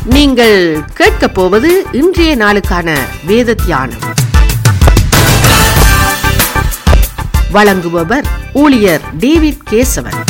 நீங்கள் கேட்கப் போவது இன்றைய நாளுக்கான வேத தியானம் வழங்குபவர் ஊழியர் டேவிட் கேசவன்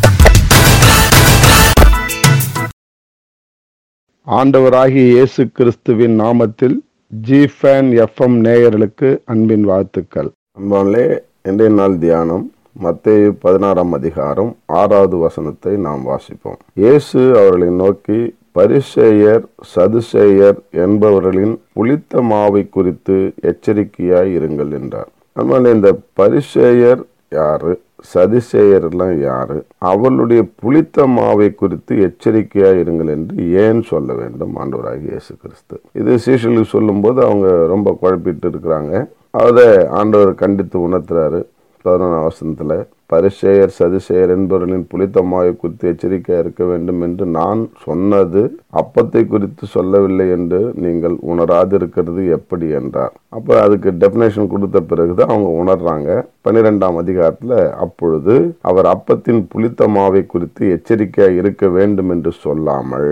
ஆண்டவராகிய இயேசு கிறிஸ்துவின் நாமத்தில் ஜிஃபேன் எஃப்எம் நேயர்களுக்கு அன்பின் வாழ்த்துக்கள் அன்பாலே இன்றைய நாள் தியானம் மத்தேயு பதினாறாம் அதிகாரம் ஆறாவது வசனத்தை நாம் வாசிப்போம் இயேசு அவர்களை நோக்கி பரிசேயர் சதுசேயர் என்பவர்களின் புளித்த மாவை குறித்து எச்சரிக்கையாய் இருங்கள் என்றார் அன்பாலே இந்த பரிசேயர் யாரு சதிசேயர்லாம் யாரு அவளுடைய புளித்த மாவை குறித்து எச்சரிக்கையா இருங்கள் என்று ஏன் சொல்ல வேண்டும் ஆண்டவராகிய இயேசு கிறிஸ்து இது சீஷலுக்கு சொல்லும்போது அவங்க ரொம்ப குழப்பிட்டு இருக்கிறாங்க அதை ஆண்டவர் கண்டித்து உணர்த்துறாரு பதினொன்றாம் வசனத்துல பரிசேயர் சதிசேயர் என்பவர்களின் புளித்த மாவை குறித்து எச்சரிக்கையா இருக்க வேண்டும் என்று நான் சொன்னது அப்பத்தை குறித்து சொல்லவில்லை என்று நீங்கள் உணராதிருக்கிறது எப்படி என்றார் அப்ப அதுக்கு டெபினேஷன் கொடுத்த பிறகுதான் அவங்க உணர்றாங்க பன்னிரெண்டாம் அதிகாரத்துல அப்பொழுது அவர் அப்பத்தின் புளித்த மாவை குறித்து எச்சரிக்கையா இருக்க வேண்டும் என்று சொல்லாமல்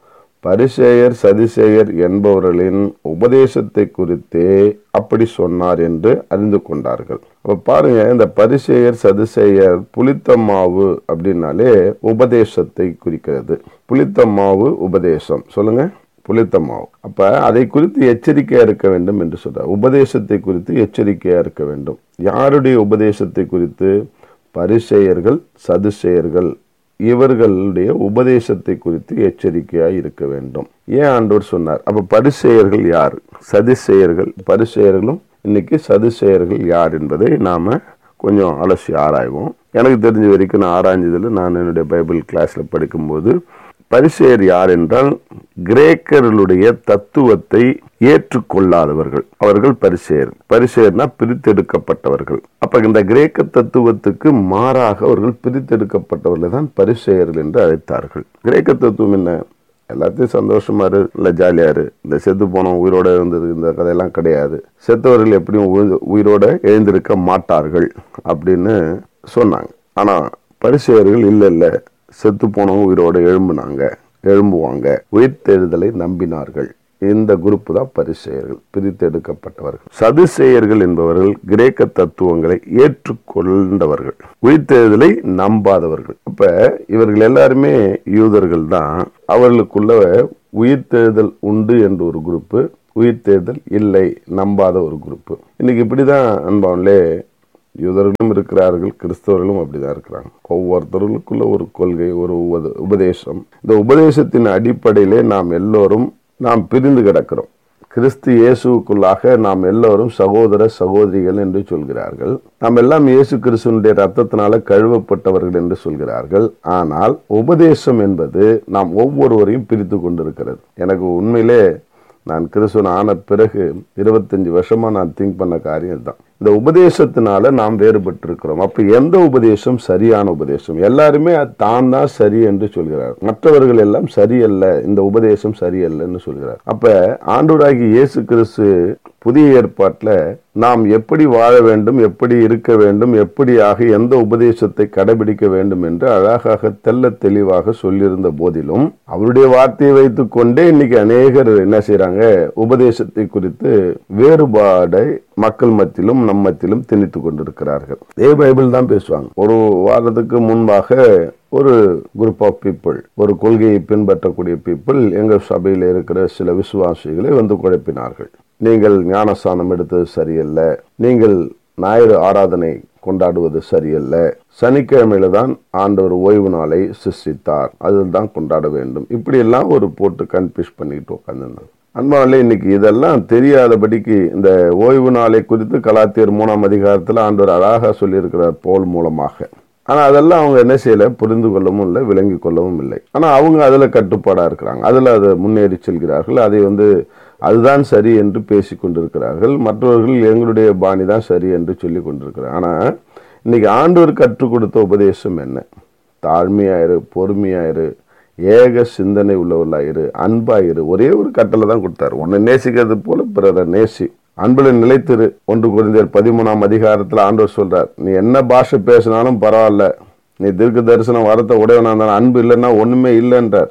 பரிசேயர் சதிசேயர் என்பவர்களின் உபதேசத்தை குறித்தே அப்படி சொன்னார் என்று அறிந்து கொண்டார்கள் அப்ப பாருங்க இந்த பரிசேயர் சதிசேயர் புளித்த மாவு அப்படின்னாலே உபதேசத்தை குறிக்கிறது புளித்த மாவு உபதேசம் சொல்லுங்க புளித்த மாவு அப்ப அதை குறித்து எச்சரிக்கையா இருக்க வேண்டும் என்று சொல்றார் உபதேசத்தை குறித்து எச்சரிக்கையா இருக்க வேண்டும் யாருடைய உபதேசத்தை குறித்து பரிசேயர்கள் சதுசேயர்கள் இவர்களுடைய உபதேசத்தை குறித்து எச்சரிக்கையாய் இருக்க வேண்டும் ஏன் ஆண்டவர் சொன்னார் அப்ப பரிசெயர்கள் யார் சதிசெயர்கள் பரிசெயர்களும் இன்னைக்கு சதுசெயர்கள் யார் என்பதை நாம கொஞ்சம் அலசி ஆராய்வோம் எனக்கு தெரிஞ்ச வரைக்கும் நான் ஆராய்ஞ்சதில் நான் என்னுடைய பைபிள் கிளாஸ்ல படிக்கும்போது பரிசெயர் யார் என்றால் கிரேக்கர்களுடைய தத்துவத்தை ஏற்றுக்கொள்ளாதவர்கள் அவர்கள் பரிசெயர் பரிசெயர்னா பிரித்தெடுக்கப்பட்டவர்கள் அப்ப இந்த கிரேக்க தத்துவத்துக்கு மாறாக அவர்கள் பிரித்தெடுக்கப்பட்டவர்களை தான் பரிசெயர்கள் என்று அழைத்தார்கள் கிரேக்க தத்துவம் என்ன எல்லாத்தையும் சந்தோஷமா இரு இல்ல ஜாலியா இரு இந்த செத்து போனோம் உயிரோட இருந்தது இந்த கதையெல்லாம் கிடையாது செத்தவர்கள் எப்படியும் உயிர்- உயிரோட எழுந்திருக்க மாட்டார்கள் அப்படின்னு சொன்னாங்க ஆனா பரிசெயர்கள் இல்ல இல்ல செத்து போனவங்க உயிரோட எழும்புனாங்க எழும்புவாங்க உயிர்த்தெழுதலை நம்பினார்கள் இந்த குரூப் தான் பரிசெயர்கள் பிரித்தெடுக்கப்பட்டவர்கள் சதுசேயர்கள் என்பவர்கள் கிரேக்க தத்துவங்களை ஏற்றுக்கொண்டவர்கள் உயிர்த்தெழுதலை நம்பாதவர்கள் அப்ப இவர்கள் எல்லாருமே யூதர்கள் தான் அவர்களுக்குள்ள உயிர்த்தெழுதல் உண்டு என்ற ஒரு குரூப் உயிர்த்தெழுதல் இல்லை நம்பாத ஒரு குரூப் இன்னைக்கு இப்படிதான் அன்பாவன்லே யூதர்களும் இருக்கிறார்கள் கிறிஸ்தவர்களும் அப்படிதான் இருக்கிறாங்க ஒவ்வொருத்தர்களுக்குள்ள ஒரு கொள்கை ஒரு உபத- உபதேசம் இந்த உபதேசத்தின் அடிப்படையிலே நாம் எல்லோரும் நாம் பிரிந்து கிடக்கிறோம் கிறிஸ்து இயேசுக்குள்ளாக நாம் எல்லோரும் சகோதர சகோதரிகள் என்று சொல்கிறார்கள் நாம் எல்லாம் இயேசு கிறிஸ்துவனுடைய ரத்தத்தினால கழுவப்பட்டவர்கள் என்று சொல்கிறார்கள் ஆனால் உபதேசம் என்பது நாம் ஒவ்வொருவரையும் பிரித்து கொண்டிருக்கிறது எனக்கு உண்மையிலே நான் கிறிஸ்துவன் ஆன பிறகு இருபத்தஞ்சு வருஷமா நான் திங்க் பண்ண காரியம் இதுதான் இந்த உபதேசத்தினால நாம் வேறுபட்டிருக்கிறோம் அப்ப எந்த உபதேசம் சரியான உபதேசம் எல்லாருமே தான் தான் சரி என்று சொல்கிறார் மற்றவர்கள் எல்லாம் சரியல்ல இந்த உபதேசம் சரியல்லன்னு சொல்கிறார் அப்ப ஆண்டவராகி இயேசு கிறிஸ்து புதிய ஏற்பாட்டில் நாம் எப்படி வாழ வேண்டும் எப்படி இருக்க வேண்டும் எப்படியாக எந்த உபதேசத்தை கடைபிடிக்க வேண்டும் என்று அழகாக தெல்ல தெளிவாக சொல்லியிருந்த போதிலும் அவருடைய வார்த்தையை வைத்துக் கொண்டே இன்னைக்கு அநேகர் என்ன செய்றாங்க உபதேசத்தை குறித்து வேறுபாடை மக்கள் மத்தியிலும் நம் மத்தியிலும் திணித்து கொண்டிருக்கிறார்கள் இதே பைபிள் தான் பேசுவாங்க ஒரு வாரத்துக்கு முன்பாக ஒரு குரூப் ஆஃப் பீப்புள் ஒரு கொள்கையை பின்பற்றக்கூடிய பீப்புள் எங்கள் சபையில் இருக்கிற சில விசுவாசிகளை வந்து குழப்பினார்கள் நீங்கள் ஞானஸ்தானம் எடுத்தது சரியல்ல நீங்கள் ஞாயிறு ஆராதனை கொண்டாடுவது சரியல்ல சனிக்கிழமையில தான் ஆண்டவர் ஓய்வு நாளை சிருஷ்டித்தார் அதில் தான் கொண்டாட வேண்டும் இப்படி எல்லாம் ஒரு போட்டு கன்ஃபியூஸ் பண்ணிட்டு உட்காந்துருந்தாங்க அன்பாவிலே இன்னைக்கு இதெல்லாம் தெரியாதபடிக்கு இந்த ஓய்வு நாளை குறித்து கலாத்தியர் மூணாம் அதிகாரத்தில் ஆண்டவர் அழகா சொல்லியிருக்கிறார் போல் மூலமாக ஆனா அதெல்லாம் அவங்க என்ன செய்யல புரிந்து கொள்ளவும் இல்லை விளங்கி கொள்ளவும் இல்லை ஆனா அவங்க அதுல கட்டுப்பாடா இருக்கிறாங்க அதுல அதை முன்னேறி செல்கிறார்கள் அதை வந்து அதுதான் சரி என்று பேசி கொண்டிருக்கிறார்கள் மற்றவர்கள் எங்களுடைய பாணி தான் சரி என்று சொல்லி கொண்டிருக்கிறார் ஆனா இன்னைக்கு ஆண்டவர் கற்றுக் கொடுத்த உபதேசம் என்ன தாழ்மையாயிரு பொறுமையாயிரு ஏக சிந்தனை உள்ளவர்களாயிரு அன்பாயிரு ஒரே ஒரு கட்டளை தான் கொடுத்தாரு உன்னை நேசிக்கிறது போல பிறரை நேசி அன்புல நிலைத்திரு ஒன்று குறைந்தர் பதிமூணாம் அதிகாரத்துல ஆண்டவர் சொல்றார் நீ என்ன பாஷை பேசினாலும் பரவாயில்ல நீ தீர்க்க தரிசனம் வரத்தை உடையவனா இருந்தாலும் அன்பு இல்லைன்னா ஒண்ணுமே இல்லைன்றார்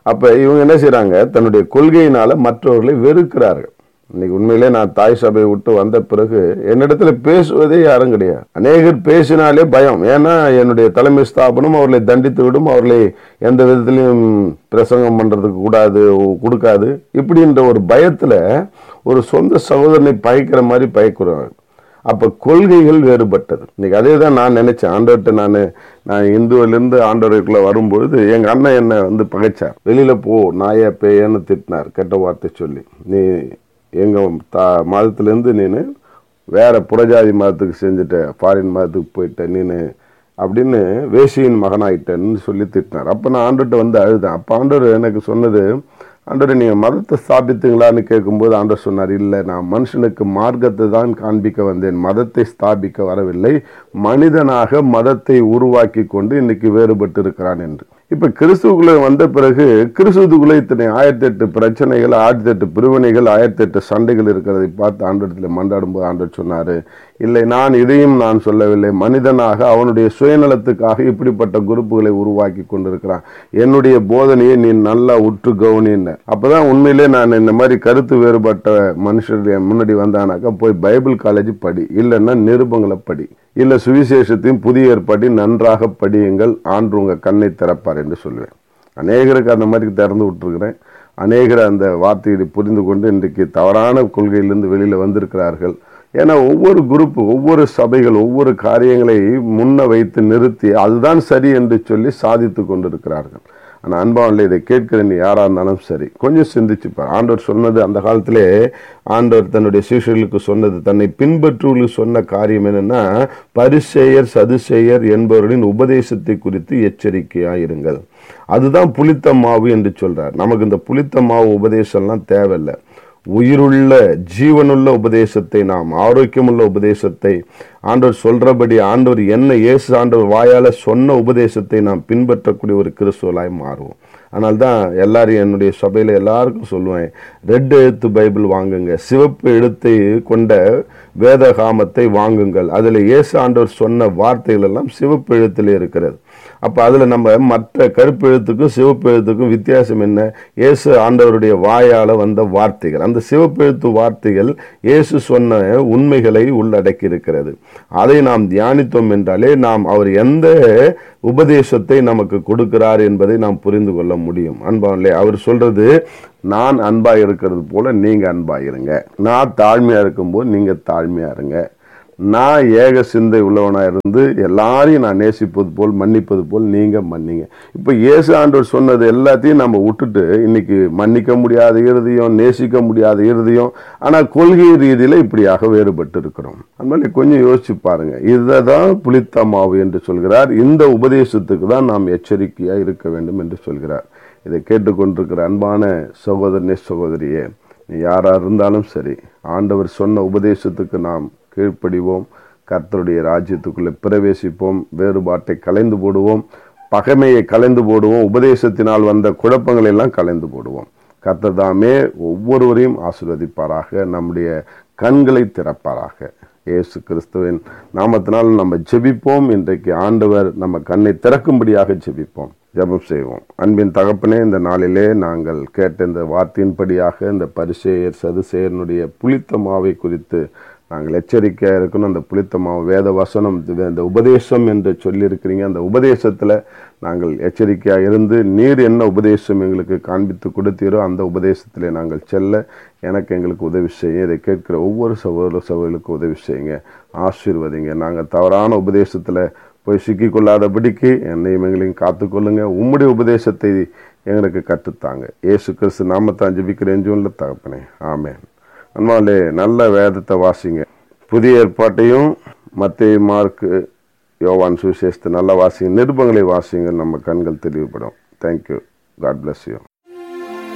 அப்ப இவங்க என்ன செய்றாங்க தன்னுடைய கொள்கையினால மற்றவர்களை வெறுக்கிறார்கள் இன்னைக்கு உண்மையிலே நான் தாய் சபையை விட்டு வந்த பிறகு என்னிடத்துல பேசுவதே யாரும் கிடையாது அநேகர் பேசினாலே பயம் ஏன்னா என்னுடைய தலைமை ஸ்தாபனம் அவர்களை தண்டித்து விடும் அவர்களை எந்த விதத்திலையும் பிரசங்கம் பண்றதுக்கு கூடாது கொடுக்காது இப்படின்ற ஒரு பயத்துல ஒரு சொந்த சகோதரனை பயக்கிற மாதிரி பயக்கிறாங்க அப்ப கொள்கைகள் வேறுபட்டது இன்னைக்கு அதே தான் நான் நினைச்சேன் ஆண்டவர்கிட்ட நான் நான் இந்துவிலிருந்து ஆண்டவருக்குள்ள வரும்பொழுது எங்க அண்ணன் என்னை வந்து பகைச்சார் வெளியில போ நாய பேயன்னு திட்டினார் கெட்ட வார்த்தை சொல்லி நீ எங்க தா மதத்திலேருந்து நீனு வேற புறஜாதி மதத்துக்கு செஞ்சுட்ட ஃபாரின் மதத்துக்கு போயிட்ட நீனு அப்படின்னு வேசியின் மகனாயிட்டேன்னு சொல்லி திட்டினார் அப்போ நான் ஆண்டவர்கிட்ட வந்து அழுதேன் அப்போ ஆண்டவர் எனக்கு சொன்னது ஆண்டவர் நீங்கள் மதத்தை ஸ்தாபித்தீங்களான்னு கேட்கும்போது ஆண்டவர் சொன்னார் இல்லை நான் மனுஷனுக்கு மார்க்கத்தை தான் காண்பிக்க வந்தேன் மதத்தை ஸ்தாபிக்க வரவில்லை மனிதனாக மதத்தை உருவாக்கி கொண்டு இன்னைக்கு வேறுபட்டு இருக்கிறான் என்று இப்ப கிறிஸ்துவுக்குள்ள வந்த பிறகு கிறிஸ்துவுக்குள்ள இத்தனை ஆயிரத்தி எட்டு பிரச்சனைகள் ஆயிரத்தி எட்டு பிரிவினைகள் ஆயிரத்தி எட்டு சண்டைகள் இருக்கிறதை பார்த்து ஆண்டவரத்தில் மண்டாடும் போது ஆண்டவர் சொன்னாரு இல்லை நான் இதையும் நான் சொல்லவில்லை மனிதனாக அவனுடைய சுயநலத்துக்காக இப்படிப்பட்ட குரூப்புகளை உருவாக்கி கொண்டிருக்கிறான் என்னுடைய போதனையை நீ நல்லா உற்று கவனின்னு அப்பதான் உண்மையிலே நான் இந்த மாதிரி கருத்து வேறுபட்ட மனுஷருடைய முன்னாடி வந்தானாக்கா போய் பைபிள் காலேஜ் படி இல்லைன்னா நிருபங்களை படி இல்ல சுவிசேஷத்தையும் புதிய ஏற்பாட்டை நன்றாக படியுங்கள் ஆண்டு உங்க கண்ணை திறப்பார் என்று சொல்லுவேன் அநேகருக்கு அந்த மாதிரி திறந்து விட்டுருக்கிறேன் அநேகர் அந்த வார்த்தையை புரிந்து கொண்டு இன்றைக்கு தவறான கொள்கையிலிருந்து வெளியில வந்திருக்கிறார்கள் ஏன்னா ஒவ்வொரு குரூப் ஒவ்வொரு சபைகள் ஒவ்வொரு காரியங்களை முன்ன வைத்து நிறுத்தி அதுதான் சரி என்று சொல்லி சாதித்து கொண்டிருக்கிறார்கள் ஆனால் அன்பாவில் இதை கேட்கிற நீ யாரா இருந்தாலும் சரி கொஞ்சம் சிந்திச்சுப்பார் ஆண்டவர் சொன்னது அந்த காலத்திலே ஆண்டவர் தன்னுடைய சீஷர்களுக்கு சொன்னது தன்னை பின்பற்றுவர்களுக்கு சொன்ன காரியம் என்னன்னா பரிசெயர் சதுசெயர் என்பவர்களின் உபதேசத்தை குறித்து எச்சரிக்கையாயிருங்கள் அதுதான் புளித்த மாவு என்று சொல்றார் நமக்கு இந்த புளித்த மாவு உபதேசம்லாம் தேவையில்லை உயிருள்ள ஜீவனுள்ள உபதேசத்தை நாம் ஆரோக்கியமுள்ள உபதேசத்தை ஆண்டவர் சொல்றபடி ஆண்டவர் என்ன இயேசு ஆண்டவர் வாயால சொன்ன உபதேசத்தை நாம் பின்பற்றக்கூடிய ஒரு கிறிஸ்துவலாய் மாறுவோம் ஆனால் தான் எல்லாரையும் என்னுடைய சபையில் எல்லாருக்கும் சொல்லுவேன் ரெட் எழுத்து பைபிள் வாங்குங்க சிவப்பு எழுத்தை கொண்ட வேதகாமத்தை வாங்குங்கள் அதில் இயேசு ஆண்டவர் சொன்ன வார்த்தைகள் எல்லாம் சிவப்பு எழுத்தில் இருக்கிறது அப்போ அதில் நம்ம மற்ற கருப்பு எழுத்துக்கும் சிவப்பு எழுத்துக்கும் வித்தியாசம் என்ன இயேசு ஆண்டவருடைய வாயால் வந்த வார்த்தைகள் அந்த சிவப்பு எழுத்து வார்த்தைகள் இயேசு சொன்ன உண்மைகளை உள்ளடக்கி இருக்கிறது அதை நாம் தியானித்தோம் என்றாலே நாம் அவர் எந்த உபதேசத்தை நமக்கு கொடுக்கிறார் என்பதை நாம் புரிந்து கொள்ள முடியும் அன்பாவிலே அவர் சொல்றது நான் அன்பா இருக்கிறது போல நீங்க அன்பா இருங்க நான் தாழ்மையா இருக்கும்போது நீங்க தாழ்மையா இருங்க நான் ஏக சிந்தை உள்ளவனா இருந்து எல்லாரையும் நான் நேசிப்பது போல் மன்னிப்பது போல் நீங்க மன்னிங்க இப்ப இயேசு ஆண்டவர் சொன்னது எல்லாத்தையும் நம்ம விட்டுட்டு இன்னைக்கு மன்னிக்க முடியாத இறுதியும் நேசிக்க முடியாத இறுதியும் ஆனா கொள்கை ரீதியில இப்படியாக வேறுபட்டு இருக்கிறோம் அதனால கொஞ்சம் யோசிச்சு பாருங்க இதுதான் புளித்த மாவு என்று சொல்கிறார் இந்த உபதேசத்துக்கு தான் நாம் எச்சரிக்கையா இருக்க வேண்டும் என்று சொல்கிறார் இதை கேட்டுக்கொண்டிருக்கிற அன்பான சகோதரனே சகோதரியே நீ யாரா இருந்தாலும் சரி ஆண்டவர் சொன்ன உபதேசத்துக்கு நாம் கீழ்ப்படிவோம் கர்த்தருடைய ராஜ்யத்துக்குள்ளே பிரவேசிப்போம் வேறுபாட்டை கலைந்து போடுவோம் பகைமையை கலைந்து போடுவோம் உபதேசத்தினால் வந்த குழப்பங்களை எல்லாம் கலைந்து போடுவோம் கர்த்தர் தாமே ஒவ்வொருவரையும் ஆசீர்வதிப்பாராக நம்முடைய கண்களை திறப்பாராக இயேசு கிறிஸ்துவின் நாமத்தினால் நம்ம ஜெபிப்போம் இன்றைக்கு ஆண்டவர் நம்ம கண்ணை திறக்கும்படியாக ஜெபிப்போம் ஜெபம் செய்வோம் அன்பின் தகப்பனே இந்த நாளிலே நாங்கள் கேட்ட இந்த வார்த்தையின்படியாக இந்த பரிசேயர் சதுசேயனுடைய புளித்த மாவை குறித்து நாங்கள் எச்சரிக்கையாக இருக்கணும் அந்த புளித்த மாவு வேத வசனம் இந்த உபதேசம் என்று சொல்லியிருக்கிறீங்க அந்த உபதேசத்தில் நாங்கள் எச்சரிக்கையாக இருந்து நீர் என்ன உபதேசம் எங்களுக்கு காண்பித்து கொடுத்தீரோ அந்த உபதேசத்தில் நாங்கள் செல்ல எனக்கு எங்களுக்கு உதவி செய்யுங்க இதை கேட்கிற ஒவ்வொரு சகோதர சகோதரர்களுக்கு உதவி செய்யுங்க ஆசீர்வதிங்க நாங்கள் தவறான உபதேசத்தில் போய் சிக்கிக்கொள்ளாதபடிக்கு என்னையும் எங்களையும் காத்துக்கொள்ளுங்க உம்முடைய உபதேசத்தை எங்களுக்கு கற்றுத்தாங்க ஏசு கிறிஸ்து நாமத்தான் ஜபிக்கிறேன் ஜூன்ல தகப்பனே ஆமேன் அன்பாலே நல்ல வேதத்தை வாசிங்க புதிய ஏற்பாட்டையும் மத்திய மார்க்கு யோவான் சுவிசேஷத்தை நல்லா வாசிங்க நிருபங்களை வாசிங்க நம்ம கண்கள் தெளிவுபடும் தேங்க்யூ காட் பிளஸ் யூ